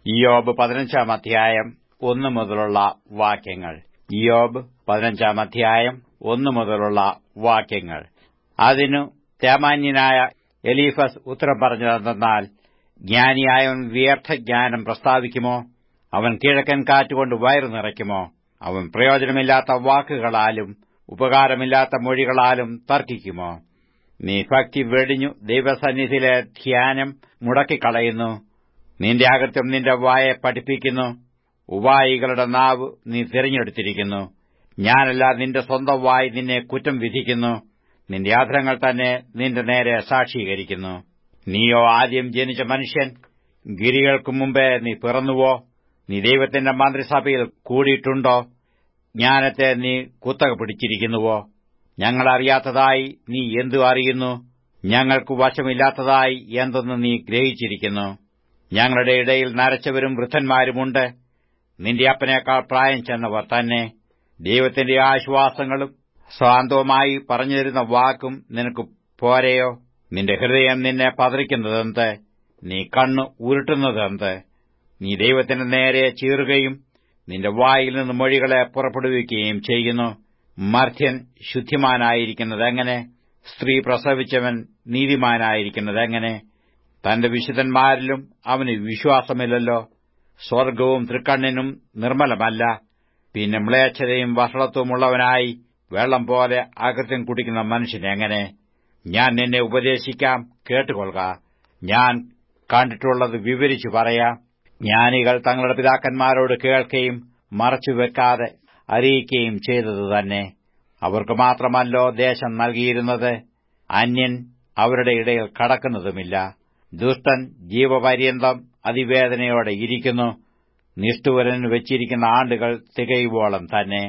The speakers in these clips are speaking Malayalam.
ഇയോബ് പതിനഞ്ചാം അധ്യായം ഒന്നു മുതലുള്ള വാക്യങ്ങൾ ഇയോബ് പതിനഞ്ചാം അധ്യായം ഒന്നു മുതലുള്ള വാക്യങ്ങൾ അതിനു തേമാന്യനായ എലീഫസ് ഉത്തരം പറഞ്ഞതെന്നാൽ ജ്ഞാനിയായവൻ വ്യർത്ഥജ്ഞാനം പ്രസ്താവിക്കുമോ അവൻ കിഴക്കൻ കാറ്റുകൊണ്ട് വയറു നിറയ്ക്കുമോ അവൻ പ്രയോജനമില്ലാത്ത വാക്കുകളാലും ഉപകാരമില്ലാത്ത മൊഴികളാലും തർക്കിക്കുമോ നീ ഭക്തി വെടിഞ്ഞു ദൈവസന്നിധിയിലെ ധ്യാനം മുടക്കിക്കളയുന്നു നിന്റെ അകത്യം നിന്റെ വായെ പഠിപ്പിക്കുന്നു ഉപായികളുടെ നാവ് നീ തിരഞ്ഞെടുത്തിരിക്കുന്നു ഞാനല്ല നിന്റെ സ്വന്തം വായി നിന്നെ കുറ്റം വിധിക്കുന്നു നിന്റെ ആധാരങ്ങൾ തന്നെ നിന്റെ നേരെ സാക്ഷീകരിക്കുന്നു നീയോ ആദ്യം ജനിച്ച മനുഷ്യൻ ഗിരികൾക്കു മുമ്പേ നീ പിറന്നുവോ നീ ദൈവത്തിന്റെ മന്ത്രിസഭയിൽ കൂടിയിട്ടുണ്ടോ ജ്ഞാനത്തെ നീ കുത്തക പിടിച്ചിരിക്കുന്നുവോ ഞങ്ങളറിയാത്തതായി നീ എന്തു അറിയുന്നു ഞങ്ങൾക്ക് വശമില്ലാത്തതായി എന്തെന്ന് നീ ഗ്രഹിച്ചിരിക്കുന്നു ഞങ്ങളുടെ ഇടയിൽ നരച്ചവരും വൃദ്ധന്മാരുമുണ്ട് നിന്റെ അപ്പനേക്കാൾ പ്രായം ചെന്നവർ തന്നെ ദൈവത്തിന്റെ ആശ്വാസങ്ങളും സ്വാന്തവുമായി പറഞ്ഞിരുന്ന വാക്കും നിനക്ക് പോരെയോ നിന്റെ ഹൃദയം നിന്നെ പതറിക്കുന്നതെന്ത് നീ കണ്ണു ഉരുട്ടുന്നതെന്ത് നീ ദൈവത്തിന്റെ നേരെ ചീറുകയും നിന്റെ വായിൽ നിന്ന് മൊഴികളെ പുറപ്പെടുവിക്കുകയും ചെയ്യുന്നു മർത്യൻ ശുദ്ധിമാനായിരിക്കുന്നതെങ്ങനെ സ്ത്രീ പ്രസവിച്ചവൻ നീതിമാനായിരിക്കുന്നതെങ്ങനെ തന്റെ വിശുദ്ധന്മാരിലും അവന് വിശ്വാസമില്ലല്ലോ സ്വർഗവും തൃക്കണ്ണിനും നിർമ്മലമല്ല പിന്നെ മ്ലേച്ഛതയും വഷളത്വമുള്ളവനായി വെള്ളം പോലെ അകൃത്യം കുടിക്കുന്ന മനുഷ്യനെങ്ങനെ ഞാൻ നിന്നെ ഉപദേശിക്കാം കേട്ടുകൊള്ളുക ഞാൻ കണ്ടിട്ടുള്ളത് വിവരിച്ചു പറയാം ജ്ഞാനികൾ തങ്ങളുടെ പിതാക്കന്മാരോട് കേൾക്കുകയും മറച്ചുവെക്കാതെ അറിയിക്കുകയും ചെയ്തത് തന്നെ അവർക്ക് മാത്രമല്ലോ ദേശം നൽകിയിരുന്നത് അന്യൻ അവരുടെ ഇടയിൽ കടക്കുന്നതുമില്ല ദുഷ്ടൻ ജീവപര്യന്തം അതിവേദനയോടെ ഇരിക്കുന്നു നിഷ്ഠുവരന് വെച്ചിരിക്കുന്ന ആണ്ടുകൾ തികയുവോളം തന്നെ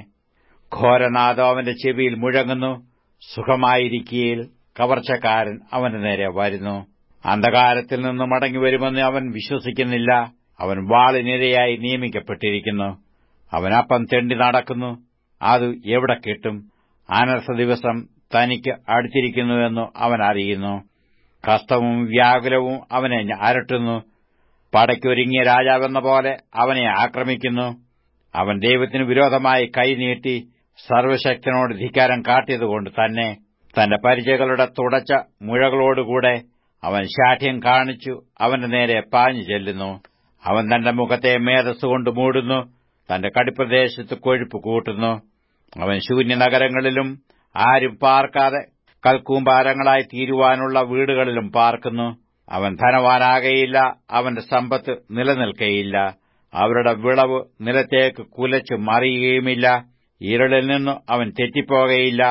ഘോരനാഥം അവന്റെ ചെവിയിൽ മുഴങ്ങുന്നു സുഖമായിരിക്കയിൽ കവർച്ചക്കാരൻ അവന്റെ നേരെ വരുന്നു അന്ധകാരത്തിൽ നിന്ന് മടങ്ങിവരുമെന്ന് അവൻ വിശ്വസിക്കുന്നില്ല അവൻ വാളിനിരയായി നിയമിക്കപ്പെട്ടിരിക്കുന്നു അവൻ അപ്പം തെണ്ടി നടക്കുന്നു അത് എവിടെ കിട്ടും അനർത്ഥ ദിവസം തനിക്ക് അടുത്തിരിക്കുന്നുവെന്നു അവൻ അറിയുന്നു കഷ്ടവും വ്യാകുലവും അവനെ അരട്ടുന്നു പടയ്ക്കൊരുങ്ങിയ രാജാവെന്ന പോലെ അവനെ ആക്രമിക്കുന്നു അവൻ ദൈവത്തിന് വിരോധമായി കൈനീട്ടി സർവശക്തനോട് ധിക്കാരം കാട്ടിയതുകൊണ്ട് തന്നെ തന്റെ പരിചയകളുടെ തുടച്ച മുഴകളോടുകൂടെ അവൻ ശാഠ്യം കാണിച്ചു അവന്റെ നേരെ പാഞ്ഞു ചെല്ലുന്നു അവൻ തന്റെ മുഖത്തെ മേധസ്സുകൊണ്ട് മൂടുന്നു തന്റെ കടിപ്രദേശത്ത് കൊഴുപ്പ് കൂട്ടുന്നു അവൻ ശൂന്യനഗരങ്ങളിലും ആരും പാർക്കാതെ കൽക്കൂമ്പാരങ്ങളായി തീരുവാനുള്ള വീടുകളിലും പാർക്കുന്നു അവൻ ധനവാനാകയില്ല അവന്റെ സമ്പത്ത് നിലനിൽക്കയില്ല അവരുടെ വിളവ് നിലത്തേക്ക് കുലച്ചു മറിയുകയുമില്ല ഇരുളിൽ നിന്നു അവൻ തെറ്റിപ്പോകയില്ല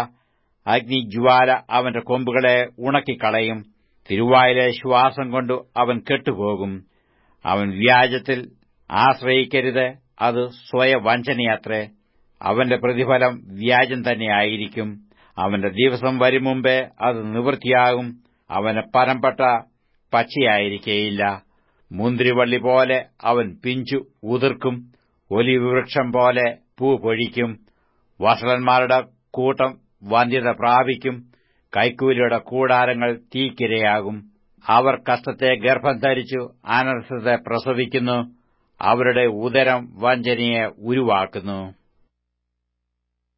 അഗ്നിജ്വാല അവന്റെ കൊമ്പുകളെ ഉണക്കിക്കളയും തിരുവായിലെ ശ്വാസം കൊണ്ടു അവൻ കെട്ടുപോകും അവൻ വ്യാജത്തിൽ ആശ്രയിക്കരുത് അത് സ്വയവഞ്ചനയാത്രേ അവന്റെ പ്രതിഫലം വ്യാജം തന്നെയായിരിക്കും അവന്റെ ദിവസം വരും മുമ്പേ അത് നിവൃത്തിയാകും അവന് പരമ്പെട്ട പച്ചയായിരിക്കേയില്ല മുന്തിരിവള്ളി പോലെ അവൻ പിഞ്ചു ഉതിർക്കും ഒലിവ് വൃക്ഷം പോലെ പൂ പൊഴിക്കും വഷളന്മാരുടെ കൂട്ടം വന്ധ്യത പ്രാപിക്കും കൈക്കൂലിയുടെ കൂടാരങ്ങൾ തീക്കിരയാകും അവർ കഷ്ടത്തെ ഗർഭം ധരിച്ചു അനർത്ഥത്തെ പ്രസവിക്കുന്നു അവരുടെ ഉദരം വഞ്ചനയെ ഉരുവാക്കുന്നു